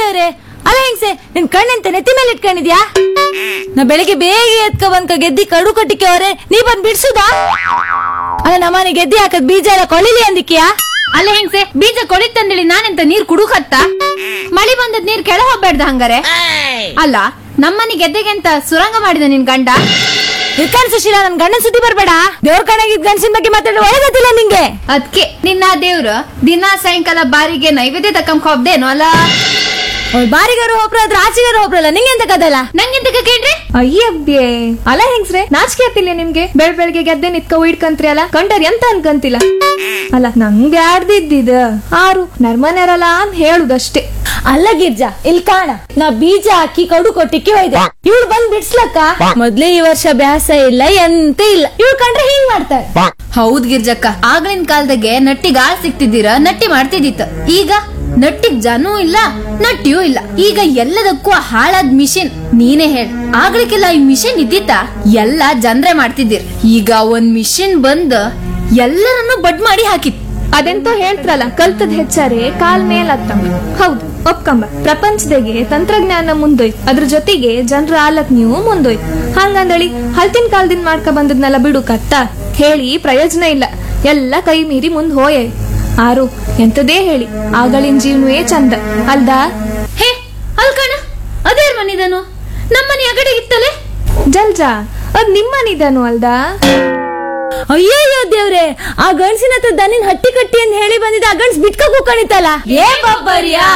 ದೇವ್ರೆ ಅಲ್ಲ ಹೆಂಗ್ಸೆ ನಿನ್ ಕಣ್ಣಂತೆ ನೆತ್ತಿ ಮೇಲೆ ಇಟ್ಕೊಂಡಿದ್ಯಾ ನಾ ಬೆಳಿಗ್ಗೆ ಬೇಗ ಎತ್ಕ ಬಂದ್ಕ ಗೆದ್ದಿ ಕಡು ಕಟ್ಟಿಕೆ ಅವ್ರೆ ನೀ ಬಂದ್ ಬಿಡ್ಸುದಾ ಅಲ್ಲ ನಮ್ಮನೆ ಗೆದ್ದಿ ಹಾಕದ್ ಬೀಜ ಎಲ್ಲ ಕೊಳಿಲಿ ಅಂದಿಕ್ಯಾ ಅಲ್ಲ ಹೆಂಗ್ಸೆ ಬೀಜ ಕೊಳಿತಂದೇಳಿ ನಾನೆಂತ ನೀರ್ ಕುಡುಕತ್ತ ಮಳಿ ಬಂದದ್ ನೀರ್ ಕೆಳ ಹೋಗ್ಬೇಡ್ದ ಹಂಗಾರೆ ಅಲ್ಲ ನಮ್ಮನೆ ಗೆದ್ದೆಗೆ ಅಂತ ಸುರಂಗ ಮಾಡಿದ ನಿನ್ ಗಂಡ ಇರ್ಕಾನ್ ಸುಶೀಲ ನನ್ ಗಂಡನ್ ಸುದ್ದಿ ಬರ್ಬೇಡ ದೇವ್ರ ಕಣಗಿದ್ ಗಂಡಸಿನ ಬಗ್ಗೆ ಮಾತಾಡೋ ಒಳಗತ್ತಿಲ್ಲ ನಿಂಗೆ ಅದ್ಕೆ ನಿನ್ನ ದೇವ್ರು ದಿನಾ ಸಾಯಂಕಾಲ ಬಾರಿಗೆ ನೈವೇದ್ಯ ತಕ್ಕಂಕ ಹೋಗ್ದೇನು ಅಲ್ಲ ಅವ್ಳ್ ಬಾರಿಗಾರು ಒಬ್ರು ಆದ್ರೆ ಆಚೆಗಾರು ಒಬ್ರಲ್ಲ ನಿಂಗೆಂತ ಕದಲ್ಲ ನಂಗೆಂತ ಕೇಳ್ರಿ ಅಯ್ಯಬ್ಯೆ ಅಲ್ಲ ಹೆಂಗ್ಸ್ರೆ ನಾಚಿಕೆ ಆಗ್ತಿಲ್ಲ ನಿಮ್ಗೆ ಬೆಳ್ ಬೆಳಗ್ಗೆ ಗೆದ್ದೆ ನಿತ್ಕ ಇಟ್ಕಂತ್ರಿ ಅಲ್ಲ ಕಂಡರ್ ಎಂತ ಅನ್ಕಂತಿಲ್ಲ ಅಲ್ಲ ನಂಗೆ ಆಡ್ದಿದ್ದಿದ ಆರು ನರ್ಮನೆರಲ್ಲ ಅಂತ ಹೇಳುದಷ್ಟೇ ಅಲ್ಲ ಗಿರ್ಜಾ ಇಲ್ಲಿ ಕಾಣ ನಾ ಬೀಜ ಹಾಕಿ ಕಡು ಕೊಟ್ಟಿಕ್ಕೆ ಹೋಯ್ದೆ ಇವಳು ಬಂದ್ ಬಿಡ್ಸ್ಲಕ್ಕ ಮೊದ್ಲೇ ಈ ವರ್ಷ ಬ್ಯಾಸ ಇಲ್ಲ ಎಂತ ಇಲ್ಲ ಇವಳು ಕಂಡ್ರೆ ಹಿಂಗ್ ಮಾಡ್ತಾರೆ ಹೌದ್ ಗಿರ್ಜಕ್ಕ ಆಗ್ಲಿನ ಕಾಲದಾಗೆ ನಟ್ಟಿಗ್ ಆಳ್ ಸಿಕ್ತಿದ್ದೀರ ನಟ್ಟಿ ಮಾಡ್ತಿದ್ದಿತ್ತ ಈಗ ನಟ್ಟಿಗ್ ಜನೂ ಇಲ್ಲ ನಟ್ಟಿಯೂ ಇಲ್ಲ ಈಗ ಎಲ್ಲದಕ್ಕೂ ಹಾಳಾದ್ ಮಿಷಿನ್ ನೀನೇ ಹೇಳ್ ಆಗ್ಲಿಕ್ಕೆಲ್ಲ ಈ ಮಿಷಿನ್ ಇದ್ದಿತ್ತ ಎಲ್ಲ ಜನ್ರೆ ಮಾಡ್ತಿದ್ದೀರ್ ಈಗ ಒಂದ್ ಮಿಷಿನ್ ಬಂದ್ ಎಲ್ಲರನ್ನು ಬಡ್ ಮಾಡಿ ಹಾಕಿತ್ ಅದೆಂತೋ ಹೇಳ್ತ್ರಲ್ಲ ಕಲ್ತದ್ ಹೆಚ್ಚಾರೆ ಕಾಲ್ ಮೇಲ್ ಹತ್ತಂಬ ಹೌದು ಒಪ್ಕಂಬ ಪ್ರಪಂಚದಾಗೆ ತಂತ್ರಜ್ಞಾನ ಮುಂದೋಯ್ತು ಅದ್ರ ಜೊತೆಗೆ ಜನರ ಆಲಕ್ ನೀವು ಮುಂದೋಯ್ತು ಹಂಗಂದಳಿ ಹಲ್ತಿನ ಕಾಲದಿಂದ ಮಾಡ್ಕ ಬಂದದ್ನೆಲ್ಲ ಬಿಡು ಕತ್ತ ಹೇಳಿ ಪ್ರಯೋಜನ ಇಲ್ಲ ಎಲ್ಲ ಕೈ ಮೀರಿ ಮುಂದ್ ಹೋಯೆ ಆರು ಎಂತದೇ ಹೇಳಿ ಆಗಳಿನ ಜೀವನವೇ ಚಂದ ಅಲ್ದಾ ಹೇ ಅಲ್ಕಣ ಅದೇರ್ ಮನಿದನು ನಮ್ಮನೆ ಅಗಡೆ ಇತ್ತಲೆ ಜಲ್ಜಾ ಅದ್ ನಿಮ್ಮನಿದನು ಅಲ್ದಾ ಅಯ್ಯಯ್ಯೋ ದೇವ್ರೆ ಆ ಗಂಡ್ಸಿನ ಹತ್ರ ದನಿನ್ ಹಟ್ಟಿ ಕಟ್ಟಿ ಅಂತ ಹೇಳಿ ಬಂದಿದ್ದ ಆ ಗಂಡ್ಸ್ ಬಿಟ್ಕ ಕೂಕಣಿತಲ್ಲ ಏ ಬಬ್ಬರಿಯಾ